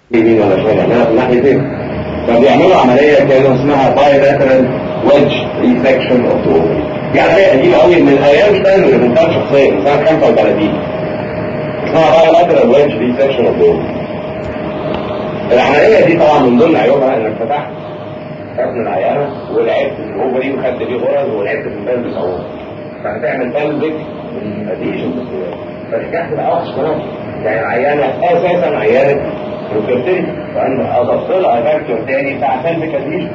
يمين ولا شمال يعملها في ناحيتين فبيعملوا عمليه كانوا اسمها بايلاترال ويدج ريسكشن اوف ذا دي عمليه قديمه قوي من ايام ستاين اللي بنتها شخصيا من سنه 35 اسمها بايلاترال ويدج ريسكشن اوف ذا العمليه دي طبعا من ضمن عيوبها انك فتحت حسن العيانه ولعبت في الاوفري وخدت بيه غرز ولعبت في البلد اهو فهتعمل بلبك اديشن فالحكايه تبقى اوحش كمان يعني العيانه اساسا عيانه وبتبتدي فانا اضفت لها فاكتور تاني بتاع بلبك اديشن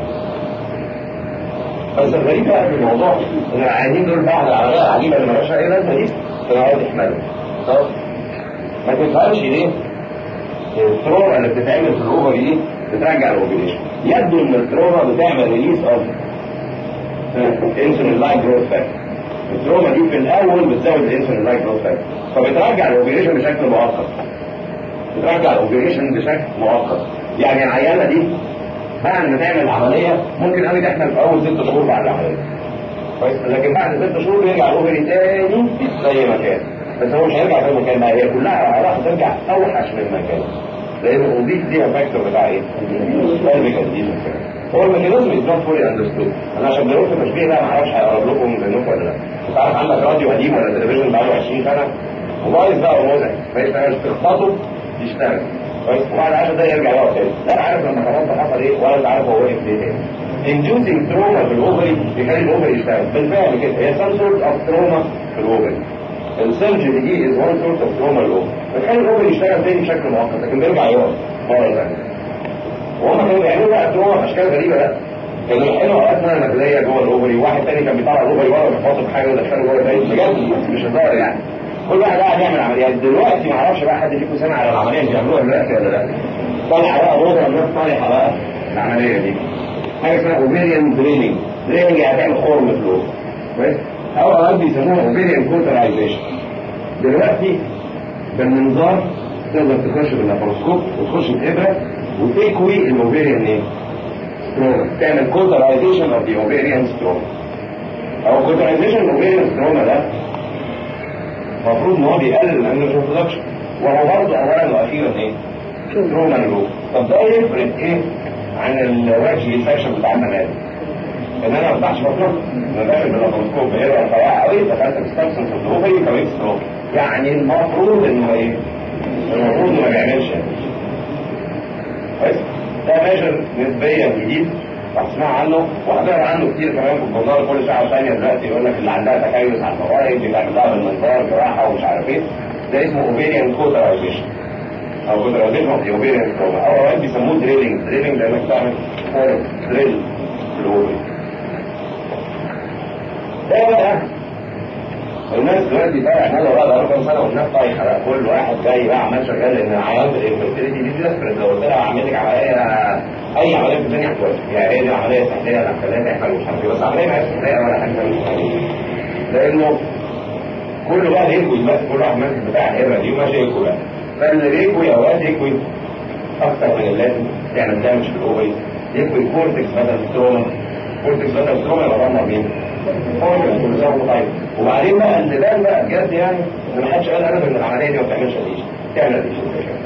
بس الغريب بقى في الموضوع ان العيانين دول بعض العمليات العجيبه اللي مالهاش اي لازمه دي تقعد يحملوا طب ما تفهمش ليه التروما اللي بتتعمل في الاوفر دي بترجع الاوفيليشن يبدو ان التروما بتعمل ريليس اوف انسولين لايك جروث فاكتور التروما دي في الاول بتزود الانسولين لايك جروث فاكتور فبترجع الاوفيليشن بشكل مؤقت بترجع الاوفيليشن بشكل مؤقت يعني العيانه دي بعد ما تعمل العمليه ممكن قوي تحمل في اول ست شهور بعد العمليه كويس لكن بعد ست شهور يرجع الاوفري تاني زي ما كان بس هو مش هيرجع زي ما كان هي كلها راح ترجع اوحش من ما كان لان الاوبيس دي فاكتور بتاع ايه؟ هو الميكانيزم از نوت فولي اندرستود انا عشان بنقول في التشبيه ده ما اعرفش هيقرب لكم منكم ولا لا انت عارف عندك راديو قديم ولا تلفزيون بقاله 20 سنه وبايظ بقى ومزعج ما يشتغلش تخبطه يشتغل كويس وبعد 10 دقايق يرجع يقعد تاني لا عارف لما خبطت حصل ايه ولا انت عارف هو وقف ليه تاني inducing trauma في الاوفري بيخلي الاوفري يشتغل بالفعل كده هي some sort of trauma في الاوفري السيرجري دي از وان سورت اوف تروما الاوفر بتخلي الاوفر يشتغل تاني بشكل مؤقت لكن بيرجع يقف مره ثانيه وهم كانوا بيعملوا بقى تروما باشكال غريبه بقى كانوا يحلوا اوقات منها نقليه جوه الاوفري وواحد تاني كان بيطلع الاوفري ورا ويحطه في حاجه ويدخله جوه تاني بجد مش هزار يعني كل واحد قاعد يعمل عمليات دلوقتي ما اعرفش بقى حد فيكم سمع على العمليه اللي بيعملوها دلوقتي ولا لا طالعه بقى روضه الناس طالعه بقى العمليه دي حاجه اسمها اوفيريان دريننج دريننج يعني هتعمل خرم في الاوفر كويس او اوقات بيسموها اوفيريان كوترايزيشن دلوقتي بالمنظار تقدر تخش باللابروسكوب وتخش بإبرة وتكوي الاوفيريان ايه؟ ستروما تعمل كوترايزيشن اوف ذا اوفيريان ستروما او كوترايزيشن الاوفيريان ستروما ده المفروض ان هو بيقلل الاندروجين برودكشن وهو برضه اولا واخيرا ايه؟ ستروما الجو طب ده يفرق ايه عن الوجه الفاكشن بتاع المنازل ان انا ما افتحش بطنه ما داخل باللابروسكوب بيقرا رفيع قوي دخلت السبستنس في الاوفري كويس ستروما يعني المفروض انه ايه؟ المفروض انه ما بيعملش كويس ده ميجر نسبيا جديد هتسمع عنه وهتقرا عنه كتير كمان في الجورنال كل ساعه ثانيه دلوقتي يقول لك اللي عندها تكيس على الفوائد بيتعمل لها بالمنظار جراحه ومش عارف ايه ده اسمه اوفيريان كوترايزيشن او كوترايزيشن اوف اوفيريان ستروما او اوقات بيسموه دريلينج دريلينج لانك بتعمل دريل في الاوفري ده بقى الناس دلوقتي بقى احنا لو بقى كام سنه والناس طايحه بقى كل واحد جاي بقى عمال شغال لان عيان الانفيرتيليتي دي ديسبريت لو قلت لها اعمل لك عمليه اي عمليه في الدنيا هتوافق يعني هي دي عمليه سحريه لا خليها تحمل مش عارف بس عمليه ما هيش سحريه ولا حاجه مش لانه كل واحد يكوي بس كل واحد ماسك بتاع الابره دي وماشي يكوي بقى فاللي بيكوي اوقات يكوي اكتر من اللازم تعمل دامج في الاوبري يكوي كورتكس بدل ستروما كورتكس بدل ستروما يبقى ضمن مين؟ كورتكس كل سنه طيب وبعدين بقى اللي بان بقى بجد يعني ان ما حدش قال ابدا ان العمليه دي ما بتعملش اديشن تعمل اديشن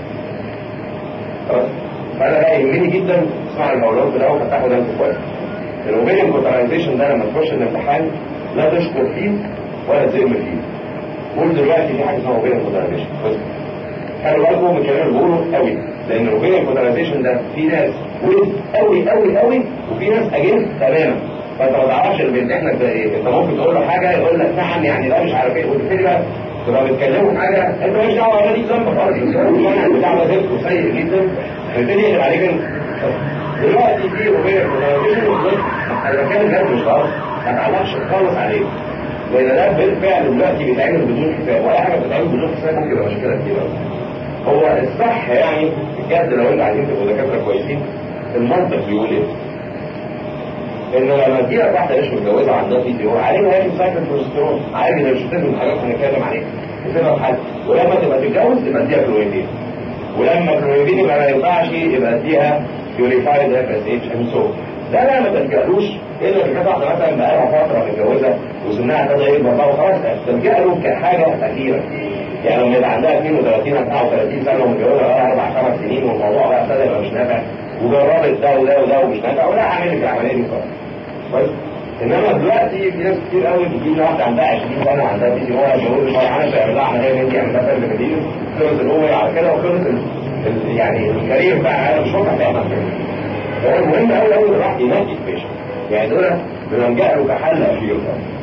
خلاص فانا بقى يهمني جدا اسمع الموضوع في الاول فتحوا ده كويس الاوبينيون كوترايزيشن ده لما تخش الامتحان لا تشكر فيه ولا تزم فيه قول دلوقتي في حاجه اسمها اوبينيون كوترايزيشن بس خلوا بالكم من الكلام اللي بقوله قوي لان الاوبينيون كوترايزيشن ده في ناس ويز قوي قوي قوي وفي ناس اجنس تماما فانت ما تعرفش اللي بيمتحنك ده ايه انت ممكن تقول له حاجه يقول لك نعم يعني لا مش عارف ايه وتبتدي بقى تبقى بتكلموا في حاجه انت مالكش دعوه ولا ليك ذنب خالص المنهج بتاع ده زفت وسيء جدا يبتدي يقلب عليك انت دلوقتي في اوبير كوترايزيشن اذا كان الجهاز مش غلط ما تعلقش خالص عليه لان ده بالفعل دلوقتي بيتعمل بدون حساب ولا حاجه بتتعمل بدون حساب ممكن يبقى مشكله كتير قوي هو الصح يعني بجد لو انت عايزين تبقوا دكاتره كويسين المنطق بيقول ايه؟ انه لما تجيلك واحده مش متجوزه عندها في دي هو عليها هي سايكل بروسترون عادي لو شفت من الحاجات اللي هنتكلم عليها وتبقى في حد ولما تبقى تتجوز يبقى اديها كلويدين ولما كلويدين يبقى ما ينفعش يبقى اديها يوريفايد اف اس اتش ام سو ده لا ما تلجألوش الا اذا كانت واحده مثلا بقالها فتره متجوزه وسنها ابتدى يكبر بقى وخلاص تلجأ له كحاجه اخيره يعني لما يبقى عندها 32 34 سنه ومتجوزه بقى اربع خمس سنين والموضوع بقى ابتدى يبقى مش نافع وجربت ده وده وده ومش نافع ولا هعمل لك العمليه دي خالص كويس انما دلوقتي في ناس كتير قوي بتجي واحده عندها 20 سنه عندها بي سي او بيقول لي انا مش هعمل لها عمليه انت اعمل لها فيلم جديد خلص الاوفر على كده وخلص ال- ال- يعني الكارير بتاعها مش هو هتعمل كده هو المهم قوي قوي الواحد ينقي البيشنت يعني دول بنلجأ له كحل اخير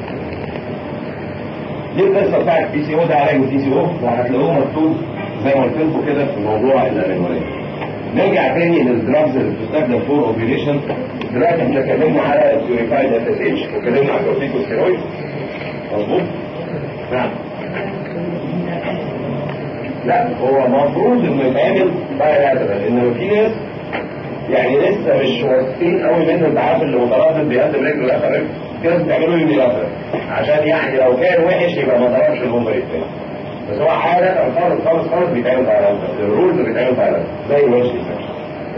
دي القصه بتاعت بي سي او ده علاج البي سي او وهتلاقوه مكتوب زي ما قلت لكم كده في موضوع العنوانات نرجع تاني للدراجز اللي بتستخدم فور اوبريشن دلوقتي احنا اتكلمنا على البيوريفايد اس اس اتش واتكلمنا على الكورتيكوستيرويد مظبوط؟ نعم لا هو المفروض انه يتعمل بايلاترال انما في ناس يعني لسه مش واثقين قوي منه انت عارف اللي متردد بيقدم رجله لاخر رجل كده بتعملوا يونيلاترال عشان يعني لو كان وحش يبقى ما ضربش البومبر التاني بس هو عادة خالص خالص خالص بيتعمل بايلاترال الرولز بيتعمل بايلاترال زي الوش دي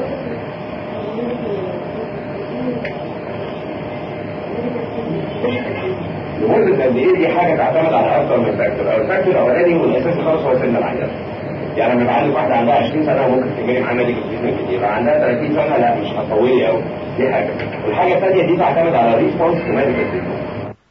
لمدة قد ايه دي حاجة تعتمد على اكثر من فاكتور، او الفاكتور الاولاني والاساسي خالص هو سن العيان. يعني لما يبقى عندك واحدة عندها 20 سنة وممكن تجري معاها ميديكال تريتمنت كتير، يبقى عندها 30 سنة لا مش هتطولي قوي، دي حاجة. والحاجة الثانية دي تعتمد على ريسبونس تو ميديكال تريتمنت.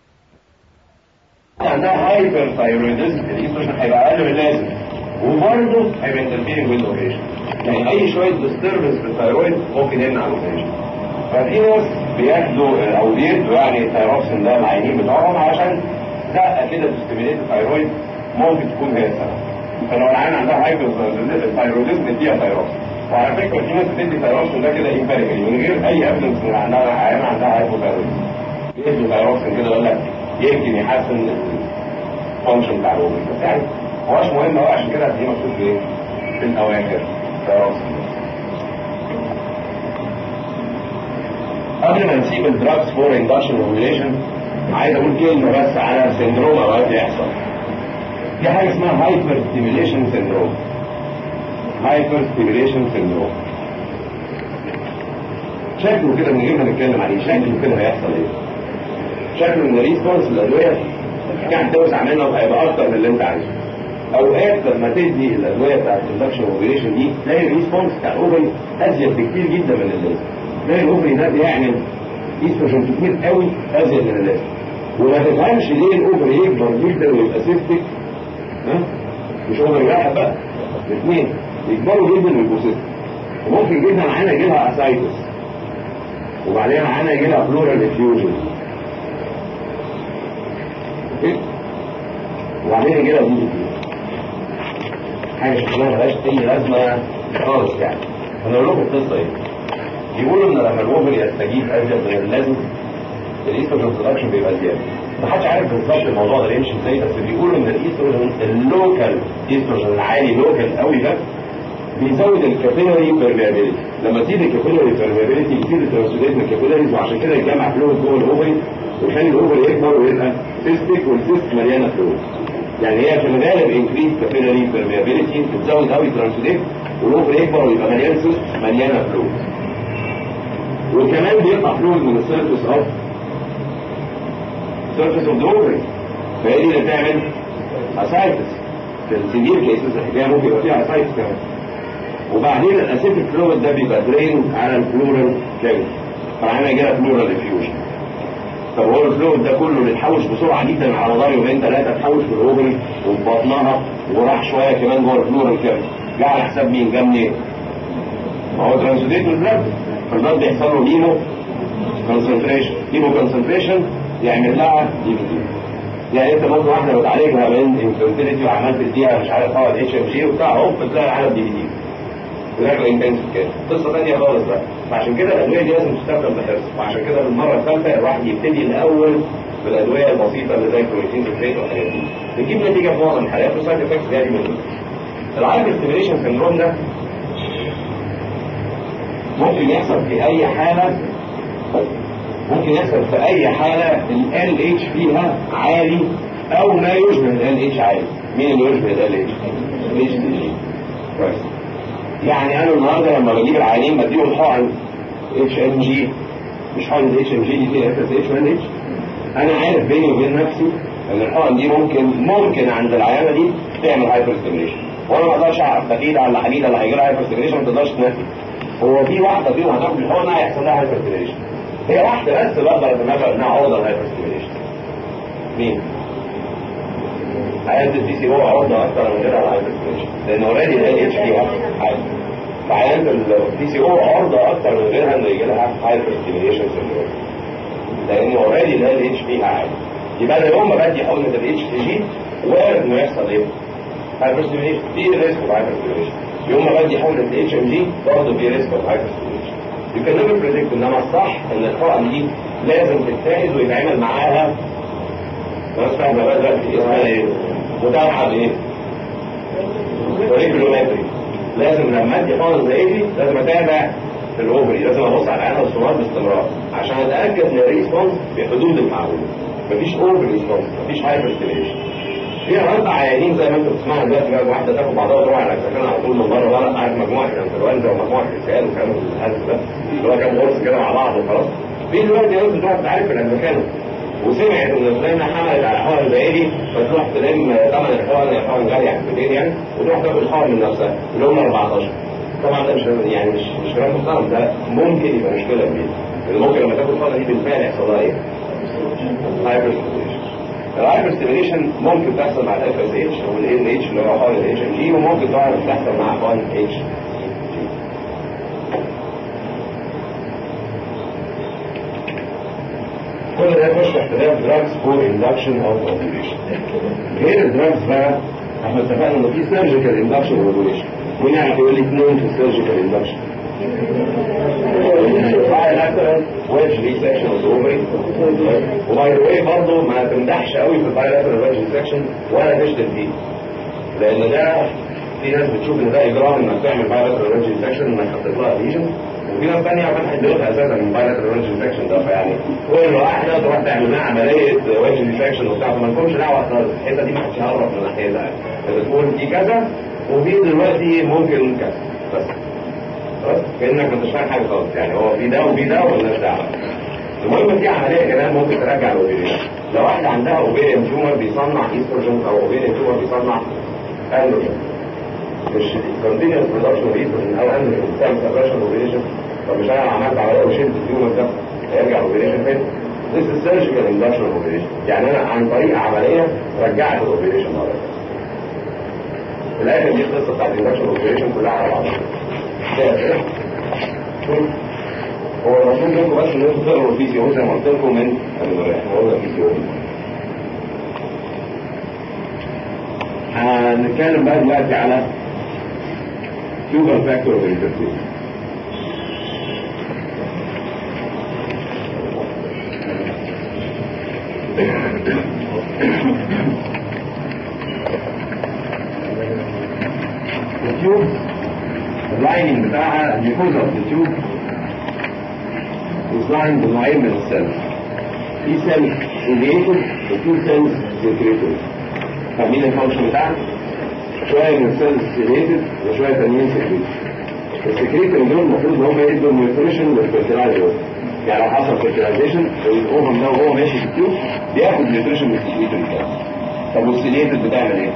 عندها هايبر ثايرويدزم الايستروجين هيبقى اقل من اللازم وبرضه هيبقى انترفيرنج ويز اوبريشن يعني اي شويه ديستربنس في الثايرويد ممكن يمنع الاوبريشن ففي ناس بياخدوا او بيدوا يعني الثايروكسين ده العينين بتوعهم علشان زقه كده تستيميليت الثايرويد ممكن تكون هي السبب فلو العين عندها هايبر ثايرويدزم اديها ثايروكسين وعلى فكره في ناس بتدي ثايروكسين ده كده امباريكالي من غير اي ايفيدنس ان عندها عيان عندها هايبر ثايرويدزم بيدوا ثايروكسين كده يقول لك يمكن يحسن الفانكشن بتاع الوبر بس يعني هوش مهم قوي عشان كده هتلاقيه مكتوب في ايه؟ في الاواخر ثايروكسين قبل ما نسيب الدراجز فور اندكشن اوبريشن عايز اقول كلمه بس على سندروم اوقات بيحصل في حاجه اسمها هايبر ستيميليشن سندروم هايبر ستيميليشن سندروم شكله كده من غير ما نتكلم عليه شكله كده هيحصل ايه شكله ان الريسبونس الادويه كان توسع منه وهيبقى اكتر من اللي انت عايزه اوقات لما تدي الادويه بتاعت الاندكشن اوبريشن دي تلاقي الريسبونس بتاع الاوفري ازيد بكتير جدا من اللازم تلاقي الاوفري ده بيعمل ايستروجين كتير قوي ازيد من اللازم وما تفهمش ليه الاوفري يكبر جدا ويبقى سيستك ها مش اوفري واحد بقى الاثنين يكبروا جدا ويبقوا سيستك وممكن جدا عنا يجي لها اسايتس وبعدين عنا يجي لها بلورال افيوجن وبعدين يجي لها بوزو حاجه شكلها ملهاش اي لازمه خالص يعني انا اقول لكم القصه ايه يقولوا ان لما الاوفر يستجيب ازيد من اللازم الايستروجين برودكشن بيبقى زياده محدش عارف بالظبط الموضوع ده يمشي ازاي بس بيقولوا ان الايستروجين اللوكال ايستروجين العالي لوكال قوي ده بيزود الكابيلاري بيرميابيلتي لما تزيد الكابيلاري بيرميابيلتي يزيد الترانسليت من الكابيلاريز وعشان كده يتجمع فلويد جوه الاوفري ويخلي الاوفري يكبر ويبقى سيستيك والسيست مليانه فلويد يعني هي في الغالب انكريز كابيلاري بيرميابيلتي بتزود قوي الترانسليت والاوفري يكبر ويبقى مليان سيست مليانه فلويد وكمان بيقطع فلويد من السيرفس اوف سيرفس اوف ذا اوفري فهي دي اللي بتعمل اسايتس في السيفير كيسز الحكايه ممكن يبقى فيها اسايتس كمان وبعدين الاسيتيك فلويد ده بيبقى درين على البلورال كامل فعنا يجي لها بلورال افيوجن طب هو الفلويد ده كله بيتحوش بسرعه جدا على مدار يومين ثلاثه اتحوش في الاوفري وفي بطنها وراح شويه كمان جوه البلورال كامل جه على حساب مين؟ جه منين؟ ما هو ترانسليت البلد فالبلد بيحصل له ليمو كونسنتريشن ليمو كونسنتريشن يعمل لها دي بي دي يعني انت ممكن واحده بتعالجها من انفيرتيليتي وعملت تديها مش عارف اه اتش ام جي وبتاع هوب بتلاقي العالم دي بي دي بنعمل انتنسيف كده قصه ثانيه خالص بقى فعشان كده الادويه دي لازم تستخدم بحرص وعشان كده المره الثالثه الواحد يبتدي الاول بالادويه البسيطه اللي زي الكلوروتين سلفيت والحاجات دي بتجيب نتيجه في معظم الحالات وسايد افكتس جايه من الهايبر ستيميليشن سندروم ده ممكن يحصل في اي حاله ممكن يحصل في اي حاله ال اتش فيها عالي او ما يشبه ال اتش عالي مين اللي يشبه ال اتش؟ الاتش دي جي كويس يعني انا النهارده لما بجيب العيانين بديهم حقن اتش ام جي مش حقن اتش ام جي دي فيها اف اتش 1 اتش انا عارف بيني وبين نفسي ان الحقن دي ممكن ممكن عند العيانه دي تعمل هايبر ستيميليشن وانا ما اقدرش اعرف اكيد على الحديد اللي هيجي لها هايبر ستيميليشن ما تقدرش تنفي هو في واحده فيهم هتاخد الحقن هيحصل لها هايبر ستيميليشن هي واحده بس بقدر اتنبأ انها عرضه للهايبر ستيميليشن مين؟ عيانة الدي سي هو عرضة أكتر من غيرها الهايبر ستيميليشن لأن اوريدي ال اتش فيها حاجة فعيانة الدي سي هو عرضة أكتر من غيرها إنه يجي لها هايبر ستيميليشن سندروم لأن اوريدي ال اتش فيها حاجة يبقى أنا يوم ما بدي حقنة ال اتش تي جي وارد إنه يحصل إيه؟ هايبر ستيميليشن في ريسك اوف هايبر ستيميليشن يوم ما بدي حقنة ال اتش ام جي برضه في ريسك اوف هايبر ستيميليشن You can never predict انما الصح ان الحقن دي لازم تتاخد ويتعمل معاها بس فاهمة بقى دلوقتي اسمها ايه؟ متابعة بايه؟ ريجولومتري لازم لما ادي حقن زي دي لازم اتابع في الاوفري لازم ابص على العينة والصمات باستمرار عشان اتاكد ان الريسبونس بحدود المعقول مفيش اوفر ريسبونس مفيش هايبر ستيميشن في اربع عيانين زي ما انت بتسمعها دلوقتي بقى واحده تاخد بعضها وتروح على السكن على طول من بره ورا قاعد مجموعه انفلونزا ومجموعه اسهال وكلام الهلس ده اللي هو كام قرص كده مع بعض وخلاص في دلوقتي ناس بتروح تعرف الانفكان وسمعت ان فلانه حملت على حقن زي دي فتروح تلم ثمن الحقن الحقن غاليه حبتين يعني وتروح تاخد حقن من نفسها اللي هم 14 طبعا ده مش يعني مش مش كلام محترم ده ممكن يبقى مشكله كبيره اللي ممكن لما تاخد الحقنه دي بالفعل يحصل لها ايه؟ هايبر الهايبر ستيميليشن ممكن تحصل مع الاف اس اتش او الاي ان اتش اللي هو حقن الاتش ام جي وممكن تعرف تحصل مع حقن اتش كل ده يخش تحت ده دراجز فور اندكشن اوف اوبريشن غير الدراجز بقى احنا اتفقنا انه في سيرجيكال اندكشن اوبريشن مين يعرف يقول لي اثنين في السيرجيكال اندكشن ويدج ريسكشن اوف اوفري وباي ذا واي برضه ما تمدحش قوي في البايلاترال ويدج ريسكشن ولا تشتم فيه لان ده في ناس بتشوف ان ده اجرام انك تعمل بايلاترال ويدج ريسكشن انك حطيت لها ليجن وفي ناس ثانيه فتحت دماغها اساسا من بايلاترال ويدج ريسكشن ده فيعني كل واحده تروح تعمل لها عمليه ويدج ريسكشن وبتاع ما لكمش دعوه خالص الحته دي ما حدش يعرف من ناحيتها بتقول دي كذا وفي دلوقتي ممكن كذا بس خلاص كانك ما انتش فاهم حاجه خالص يعني هو في ده وفي ده ومالناش دعوه المهم في عمليه كمان ممكن ترجع الاوبيريان لو واحده عندها اوبيريان تيومر بيصنع ايستروجين او اوبيريان تيومر بيصنع اندروجين مش كونتينيوس برودكشن اوف ايستروجين او اندروجين بتعمل سبريشن اوبيريشن طب مش انا عملت عمليه وشلت التيومر ده هيرجع الاوبيريشن فين؟ This is surgical induction of operation يعني انا عن طريق عمليه رجعت الاوبيريشن مره في الاخر دي القصه بتاعت الاندكشن اوبريشن كلها على بعضها هو المفروض منكم بس ان انتوا تقروا البي سي او زي ما قلت لكم من احنا قلنا بي سي او هنتكلم بقى دلوقتي على تيوبر فاكتور اوف انترفيس التيوب اللايننج بتاعها الميكوزا اوف التيوب ديزاين بنوعين من السيلز في سيل سيليتد وفي سيلز سيكريتد فاهمين الفانكشن بتاعها؟ شويه من السيلز سيليتد وشويه تانيين سيكريتد السكريتد دول المفروض ان هم يدوا نيوتريشن للفيرتلايزر يعني لو حصل فيرتلايزيشن الاوفم ده وهو ماشي في التيوب بياخد نيوتريشن من السكريتد بتاعه طب والسيليتد بتعمل ايه؟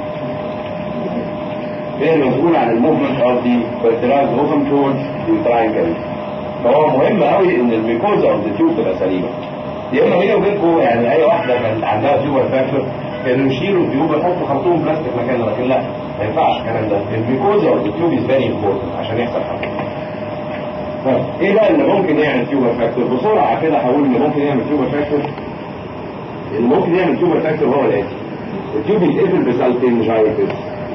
هي المسؤول عن الموفمنت اوف دي فيرتلايز اوفم towards the triangle فهو مهم قوي ان الميكوزا اوف ذا تيوب تبقى سليمه يا اما بيني وبينكم يعني اي واحده كانت عندها تيوبر فاكتور كانوا يشيلوا التيوب يحطوا خرطوم بلاستيك مكانه لكن لا ما ينفعش الكلام ده الميكوزا اوف ذا تيوب از فيري امبورتنت عشان يحصل حاجه طيب ايه بقى اللي ممكن يعمل تيوبر فاكتور بسرعه كده هقول اللي ممكن يعمل تيوبر فاكتور اللي ممكن يعمل تيوبر فاكتور هو الاتي التيوب يتقفل بسالتنجايتس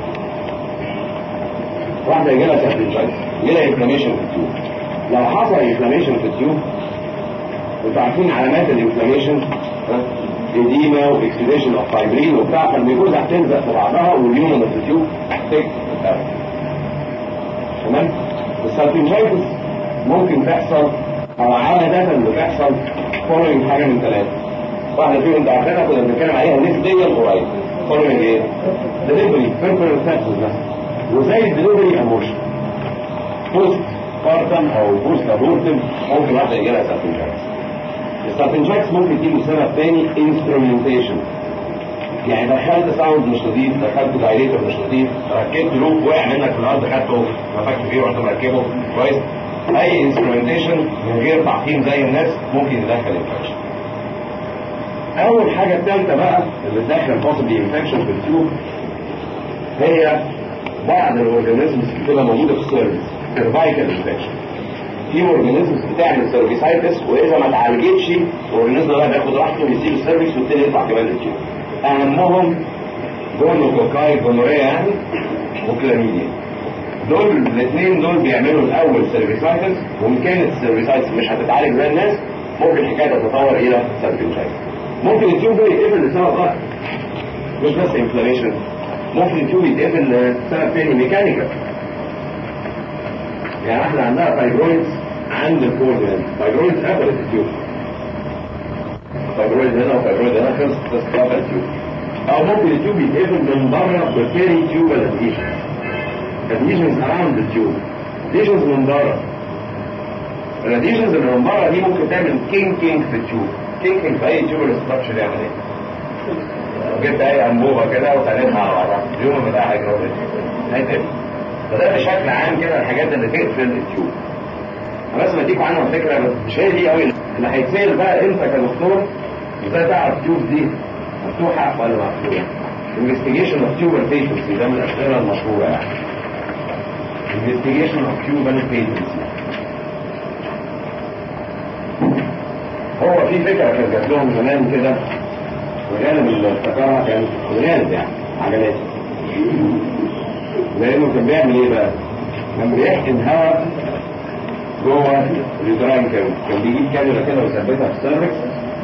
واحده يجي لها سالتنجايتس يجي لها انفلاميشن في التيوب لو حصل انفلاميشن في التيوب انتوا عارفين علامات الانفلاميشن اديما واكسيديشن اوف فايبرين وبتاع فالميكوزا هتلزق في بعضها واليومن اوف التيوب هتك تمام السالتنجايتس ممكن تحصل او عادة بتحصل فولوينج حاجه من ثلاثه واحده فيهم انت عارفينها كنا بنتكلم عليها نسبيا قريب فولوينج ايه؟ دليفري بيرفورال سابسس مثلا وزي الدليفري اموشن بوست بارتم او بوست ابورتم ممكن واحده يجي لها سالتنجايتس السالتنجايتس ممكن تيجي سبب تاني انسترومنتيشن يعني دخلت ساوند مش نظيف دخلت دايريتور مش نظيف ركبت لوب وقع منك في الارض خدته نفخت فيه ورحت مركبه كويس اي انسترومنتيشن من غير تعقيم زي الناس ممكن يدخل انفكشن اول حاجه الثالثه بقى اللي تدخل possibly انفكشن في التيوب هي بعض الاورجانيزمز بتبقى موجوده في السيرفيس سيرفايكال انفكشن في اورجانيزمز بتعمل سيرفيسايتس واذا ما اتعالجتش الاورجانيزم ده بياخد راحته ويسيب السيرفيس ويبتدي يطلع كمان للتيوب اهمهم جونوكوكاي جونوريا يعني وكلاميديا دول الاثنين دول بيعملوا الاول سيرفيسايتس وان كانت السيرفيسايتس مش هتتعالج زي الناس ممكن الحكايه تتطور الى سيرفيسايتس ممكن التيوب ده يتقفل لسبب اخر مش بس انفلاميشن ممكن التيوب يتقفل لسبب تاني ميكانيكال يعني احنا عندنا فايبرويدز عند الكورد فايبرويدز قفلت التيوب فايبرويد هنا وفايبرويد هنا خلص بس قفل التيوب او ممكن التيوب يتقفل من بره بفيري تيوب ادهيشنز ادهيشنز اراوند التيوب ادهيشنز من بره الادهيشنز اللي من بره دي ممكن تعمل كينكينج في التيوب كينكينج في اي تيوب ستراكشر يعمل ايه؟ جبت اي انبوبه كده وخليتها على بعضها اليوم بتاعها يجرب هيتقفل فده بشكل عام كده الحاجات اللي تقفل التيوب انا بس بديكوا عنها فكره مش هي دي قوي اللي هيتسال بقى انت كدكتور ازاي تعرف التيوب دي مفتوحه ولا مقفوله investigation of tubal patency ده من الاسئله المشهوره يعني investigation of tubal patency هو في فكره كانت جات لهم زمان كده وغالب اللي افتكرها كان الغالب يعني عجلات لانه كان بيعمل ايه بقى؟ كان بيحقن هواء جوه اليوتراين كان كان بيجيب كاميرا كده ويثبتها في السيرفكس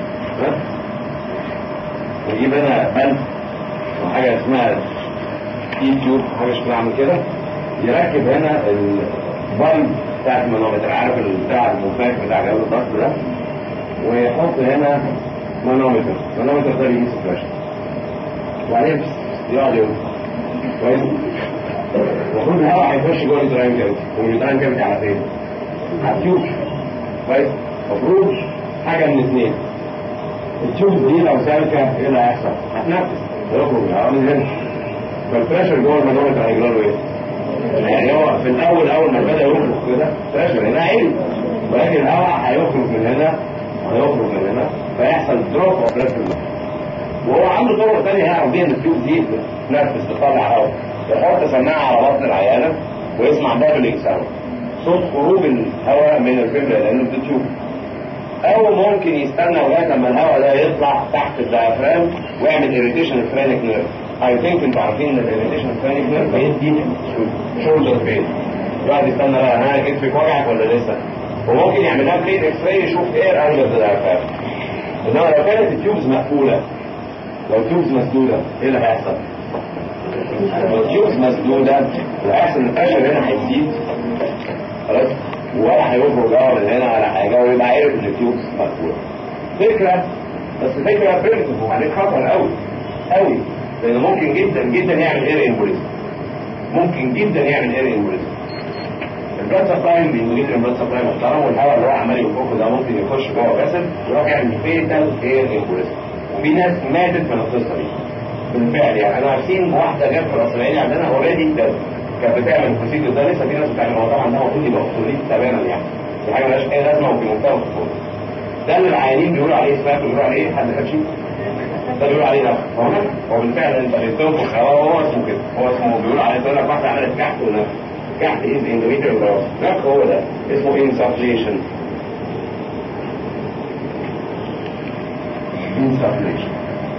ويجيب هنا بلب وحاجه اسمها تي تيوب حاجه شكلها عامل كده يركب هنا البلب بتاع المانومتر عارف بتاع المفاك بتاع جهاز الضغط ده ويحط هنا مانومتر مانومتر ده بيقيس البريشر وبعدين يقعد يقول كويس المفروض الهواء هيخش جوه اليوتراين كافيتي واليوتراين كافيتي على فين؟ على التيوب كويس المفروض حاجه من اثنين التيوب دي لو سالكه ايه اللي هيحصل؟ هتنفس يخرج الهواء من هنا فالبريشر جوه المانومتر هيجرى له ايه؟ يعني هو في الاول اول ما بدا يخرج كده بريشر هنا عالي ولكن الهواء هيخرج من هنا هيخرج من هنا فيحصل دروب اوف بريشر وهو عنده طرق ثانيه يعرف بيها ان التيوب دي بتنفس تطلع هواء يحط سماعه على بطن العيانه ويسمع بابلينج ساوند صوت خروج الهواء من الفبرة لانه ده تيوب او ممكن يستنى لغايه لما الهواء ده يطلع تحت الديافرام ويعمل اريتيشن الفرانيك نيرف اي ثينك انتوا عارفين ان الاريتيشن الفرانيك نيرف بيدي شولدر بين الواحد يستنى بقى انا كتفك وجعك ولا لسه وممكن يعمل لها بليت اكس راي يشوف ايه انجل الديافرام انما لو كانت التيوبز مقفوله لو التيوبز مسدوده ايه اللي هيحصل؟ لو التيوبز مسدوده اللي هيحصل ان البريشر هنا هيزيد خلاص ولا هيخرج اه من هنا ولا حاجه ويبقى عارف ان التيوبز مقفوله فكره بس فكره بريمتيف وبعدين خطر قوي قوي لان ممكن جدا جدا يعمل اير امبوليزم ممكن جدا يعمل اير امبوليزم البلاد سبلاي بيجيب البلاد سبلاي محترم والهواء اللي هو عمال يفك ده ممكن يخش جوه جسد ويروح يعمل فيتال اير امبوليزم وفي ناس ماتت من القصه دي بالفعل يعني انا عارفين واحده جت في الاسرائيلي عندنا اوريدي كانت بتعمل البروسيجر ده لسه في ناس بتعمل هو طبعا ده المفروض يبقى اصولي تماما يعني دي حاجه مالهاش اي لازمه وفي منتهى الخطوره ده اللي العيانين بيقولوا عليه اسمها بيقولوا عليه ايه حد خدشي ده بيقولوا عليه نفخ هو نفخ هو بالفعل انت بتنفخ هو هو اسمه كده هو اسمه بيقولوا عليه تقول لك واحده عملت كحت ونفخ كحت از اندوميتريال جراس نفخ هو ده اسمه انسفليشن انسفليشن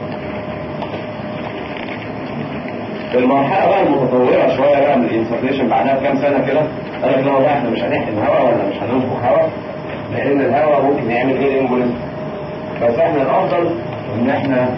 المرحله بقى المتطوره شويه بقى من الانسفليشن بعدها بكام سنه كده قال لك لا والله احنا مش هنحقن هواء ولا مش هننفخ هواء لان الهواء ممكن يعمل ايه امبوليزم بس احنا الافضل ان احنا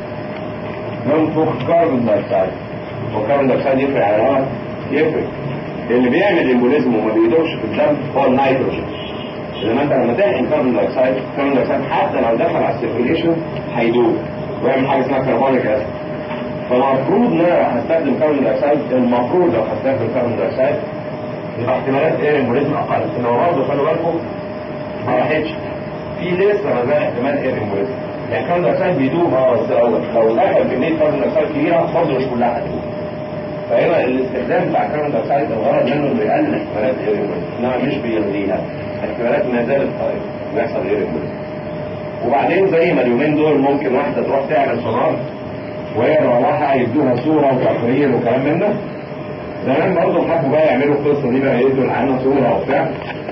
ننفخ كاربون دايوكسيد والكربون دايوكسيد يفرق على الهواء يفرق اللي بيعمل امبوليزم وما بيدوبش في الدم هو النيتروجين لما انت لما تحقن كاربون دايوكسيد كاربون دايوكسيد حتى لو دخل على السيركيليشن هيدوب ويعمل حاجه اسمها كربونيك اسيد فالمفروض ان انا لو هستخدم كاربون دايوكسيد المفروض لو هستخدم كاربون دايوكسيد يبقى احتمالات ايه امبوليزم اقل انما برضه خلوا بالكم ما راحتش في لسه ما زال احتمال ايه امبوليزم يعني كاربون دايوكسيد بيدوب اه بس لو لو دخل كميه كاربون دايوكسيد كبيره برضه مش كلها هتدوب فهنا الاستخدام بتاع الكاربون دايوكسيد الغرض منه انه يقلل احتمالات الايريكول انما مش بيلغيها الاحتمالات ما زالت قائمه بيحصل ايريكول وبعدين زي ما اليومين دول ممكن واحده تروح تعمل سونار وهي مروحه يدوها صوره وتقرير وكلام من ده زمان برضه حبوا بقى يعملوا القصه دي بقى يدوا العينه صوره وبتاع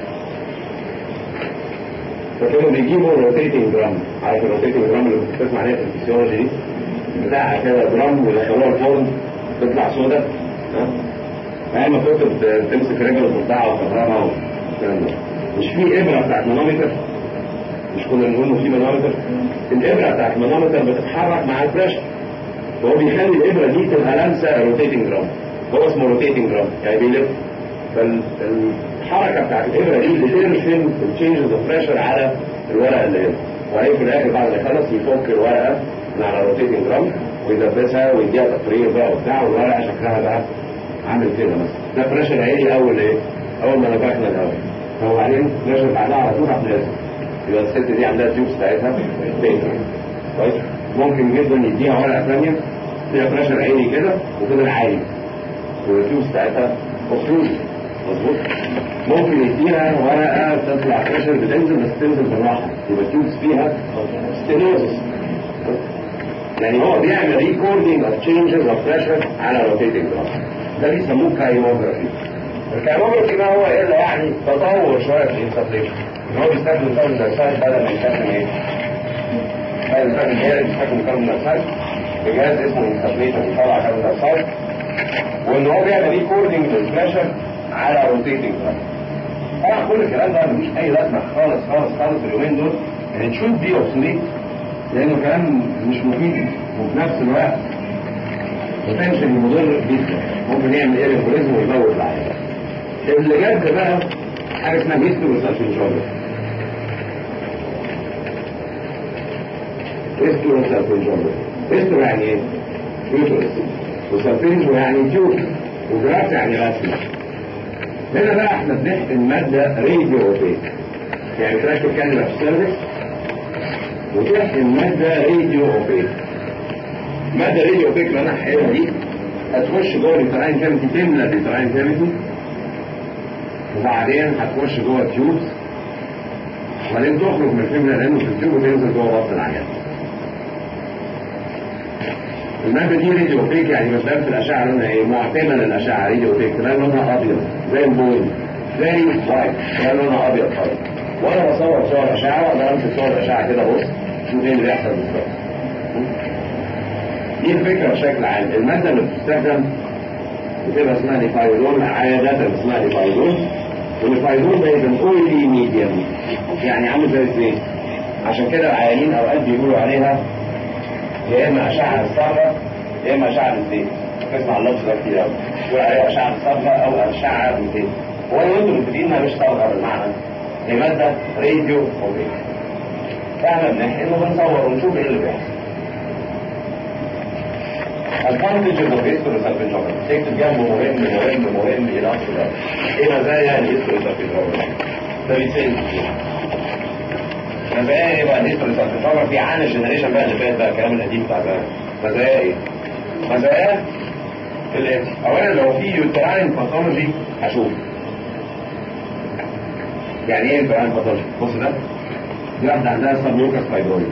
فكانوا بيجيبوا روتيتنج درام عارف الروتيتنج درام اللي كنت بتسمع عليها في الفسيولوجي دي بتاعها كده درام ويدخلوها الفرن تطلع سودا ها يعني ما كنت تمسك رجل وتقطعها وتكهربها والكلام ده مش في ابره بتاعت مانومتر مش كنا بنقول انه في مانومتر الابره بتاعت المانومتر بتتحرك مع البريشر وهو بيخلي الابره دي تبقى لامسه روتيتنج درام هو اسمه روتيتنج درام يعني بيلف فالحركه بتاعت الابره دي بترسم التشينجز اوف بريشر على الورقه اللي هنا وبعدين في الاخر بعد ما يخلص يفك الورقه من على الروتيتنج درام ويدبسها ويديها تقرير بقى وبتاع والورقه شكلها بقى عامل كده مثلا ده بريشر عالي اول ايه؟ اول ما نبهنا الاول وبعدين بريشر بعدها على طول راح نازل يبقى الست دي عندها تيوبس بتاعتها تقدر كويس ممكن جدا يديها ورقه ثانيه فيها بريشر عالي كده وفضل عالي والتيوبس بتاعتها مفروض مظبوط ممكن يديها ورقه تطلع بريشر بتنزل بس تنزل بالراحه يبقى التيوبس فيها ستينوزس يعني هو بيعمل ريكوردينج اوف تشينجز اوف بريشر على روتيتنج ده بيسموه كايموجرافي الكايموجرافي ما هو الا يعني تطور شويه في الانسفليشن ان هو بيستخدم كاربون دايوكسيد بدل ما يستخدم ايه؟ بدل ما يستخدم ايه بيستخدم كاربون دايوكسيد بجهاز اسمه انسفليشن بيطلع كاربون دايوكسيد وان هو بيعمل ريكوردينج للبريشر على روتيتنج طبعا كل الكلام ده ملوش اي لازمه خالص خالص خالص اليومين دول يعني تشوف دي اوبسوليت لانه كلام مش مفيد وفي نفس الوقت بوتنشال مضر جدا ممكن يعمل ايريكوليزم ويموت العيان اللي جد بقى حاجه اسمها هيستوري سالفنجولا هيستوري سالفنجولا هيستوري يعني ايه؟ يوترس وسالفنجو يعني تيوب وجراف يعني رسم هنا بقى احنا بنحقن ماده راديو اوبيك يعني تركب كانولا في السيرفكس وتحقن ماده راديو اوبيك ماده راديو اوبيك اللي انا هحقنها دي هتخش جوه اليوتراين كافيتي تملى اليوتراين كافيتي وبعدين هتخش جوه التيوبس وبعدين تخرج من الفيميلا لانه في التيوب وتنزل جوه بطن العيان المادة دي ريديو اوبيك يعني مش في الأشعة لونها ايه معتمة للأشعة ريديو اوبيك تلاقي لونها أبيض زي البول فيري وايت تلاقي لونها أبيض خالص وأنا بصور صور أشعة وأقدر أمسك صور أشعة كده بص شوف ايه اللي بيحصل بالظبط دي الفكرة بشكل عام المادة اللي بتستخدم بتبقى اسمها ليفايدون عادة اسمها ليفايدون والليفايدون ده يبقى اويلي ميديم يعني عامل زي الزيت عشان كده العيانين اوقات بيقولوا عليها يا اما اشعه الصبغه يا اما اشعه الزيت تسمع اللفظ ده كتير قوي يقول عليها اشعه الصبغه او اشعه الزيت هو انتم متفقين انها مش صبغه بالمعنى هي ماده راديو اوبيك فاحنا بنحقن وبنصور ونشوف ايه اللي بيحصل advantages of hysterosalpingometry تكتب جنبه مهم مهم مهم الى اقصى ده ايه مزايا الهيستروسالبنجومتري ده بيتسال كتير مزايا ايه بقى الهيستروسالبنجومتري عن الجنريشن بقى اللي فات بقى الكلام القديم بتاع زمان مزايا ايه؟ مزايا الاتي اولا لو في يوتراين باثولوجي هشوف يعني ايه يوتراين باثولوجي؟ بص ده دي واحده عندها سبميوكس فايبرويد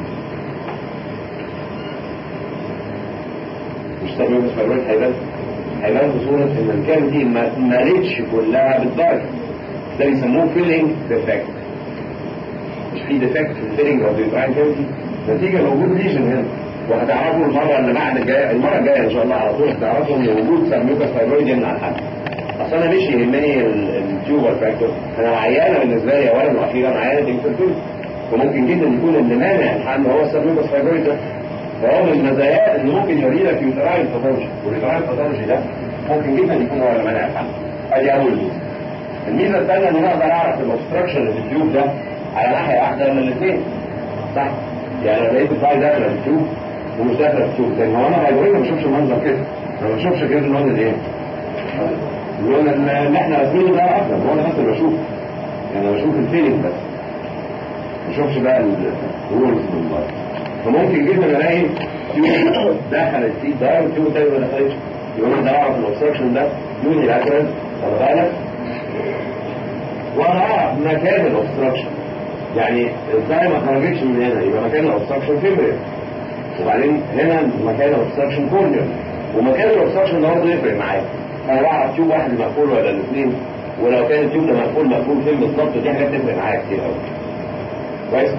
مش سبب فالواد هيبان هيبان بصورة ان الكام دي ما مالتش كلها بالدرجة ده بيسموه فيلينج ديفكت مش في ديفكت في الفيلينج او ديفاين كامتي نتيجة لوجود ليجن هنا وهتعرفوا المرة اللي بعد الجاية المرة الجاية ان شاء الله على طول هتعرفوا ان وجود سبميوكس فايبرويد يمنع الحل اصل انا مش يهمني التيوبر فاكتور انا العيانة بالنسبة لي اولا واخيرا عيانة انفلتوز وممكن جدا يكون اللي مانع الحل هو السبميوكس فايبرويد ده فهو من المزايا اللي ممكن يوري لك يوتراين باثولوجي واليوتراين باثولوجي ده ممكن جدا يكون هو اللي مانع الحمل ادي اول ميزه الميزه الثانيه ان انا اقدر اعرف الاوبستراكشن اللي في التيوب ده على ناحيه واحده من الاثنين صح يعني لو لقيت الفاي داخله في التيوب ومش داخله في التيوب زي ما انا بايدوري ما بشوفش المنظر كده ما بشوفش غير اللون الايه؟ اللون اللي احنا راسمينه ده افضل هو انا بس اللي بشوفه يعني انا بشوف الفيلينج بس ما بشوفش بقى الرولز من بره فممكن جدا الاقي تيوب دخل السيت ده والتيوب التاني ما دخلتش يبقى انا اقدر اعرف الاوبستراكشن ده يوني لاترال واخد بالك وانا اعرف مكان الاوبستراكشن يعني ازاي ما خرجتش من هنا يبقى مكان الاوبستراكشن فيبريل وبعدين هنا مكان الاوبستراكشن كورنيال ومكان الاوبستراكشن ده برضه يفرق معايا انا بعرف تيوب واحد مقفول ولا الاثنين ولو كان التيوب ده مقفول مقفول فين بالظبط دي حاجات تفرق معايا كتير قوي كويس